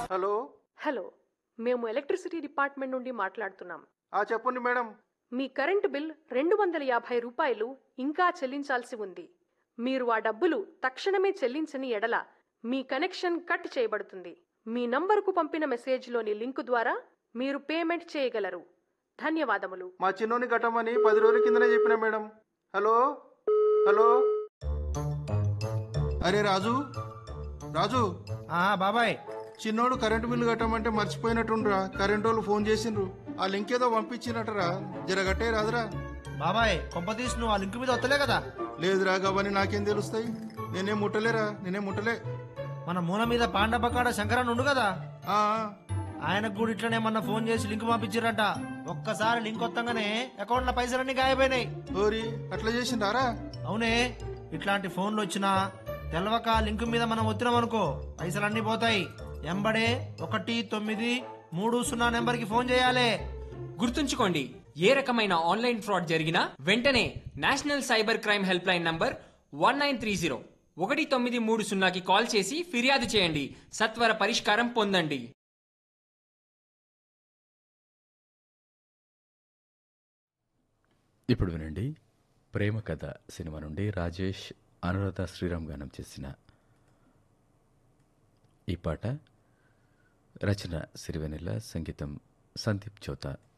hello hello మేము electricity department నుండి మాట్లాడుతున్నాం ఆ చెప్పండి మేడం మీ కరెంటు బిల్ రెండు వందల యాభై రూపాయలు ఇంకా చెల్లించాల్సి ఉంది మీరు ఆ డబ్బులు తక్షణమే చెల్లించని ఎడల మీ కనెక్షన్ కట్ చేయబడుతుంది మీ నంబరుకు పంపిన మెసేజ్లోని లింకు ద్వారా మీరు పేమెంట్ చేయగలరు ధన్యవాదములు మా చిన్నోని కట్టమని పది రోజుల కిందనే చెప్పిన మేడం హలో హలో అరే రాజు రాజు ఆ బాబాయ్ చిన్నోడు కరెంటు బిల్లు కట్టమంటే మర్చిపోయినట్టుండ్రా కరెంటు వాళ్ళు ఫోన్ చేసిండ్రు ఆ లింక్ ఏదో పంపించినట్టరా జరగట్టే రాదురా బాబాయ్ కొంపతీసి నువ్వు ఆ లింక్ మీద వస్తలే కదా లేదురా గవని నాకేం తెలుస్తాయి నేనేం ముట్టలేరా నేనేం ముట్టలే మన మూల మీద పాండపకాడ శంకరన్ ఉండు కదా ఆ ఆయనకు కూడా ఇట్లనే మొన్న ఫోన్ చేసి లింక్ పంపించారట ఒక్కసారి లింక్ వత్తంగానే అకౌంట్ లో పైసలన్నీ గాయపోయినాయి ఓరి అట్లా చేసిండారా అవునే ఇట్లాంటి ఫోన్లు వచ్చినా తెలవక లింక్ మీద మనం వచ్చినాం అనుకో పైసలన్నీ పోతాయి ఎంబడే ఒకటి తొమ్మిది మూడు సున్నా నెంబర్కి ఫోన్ చేయాలి గుర్తుంచుకోండి ఏ రకమైన ఆన్లైన్ ఫ్రాడ్ జరిగినా వెంటనే national cyber crime help line number one nine three zero ఒకటి తొమ్మిది మూడు సున్నాకి కాల్ చేసి ఫిర్యాదు చేయండి సత్వర పరిష్కారం పొందండి ఇప్పుడు వినండి ప్రేమ కథ సినిమా నుండి రాజేష్ అనురాధ శ్రీరామ్ గానం చేసిన ఈ పాట రచన సిరివెనెల సంగీతం సందీప్ చోత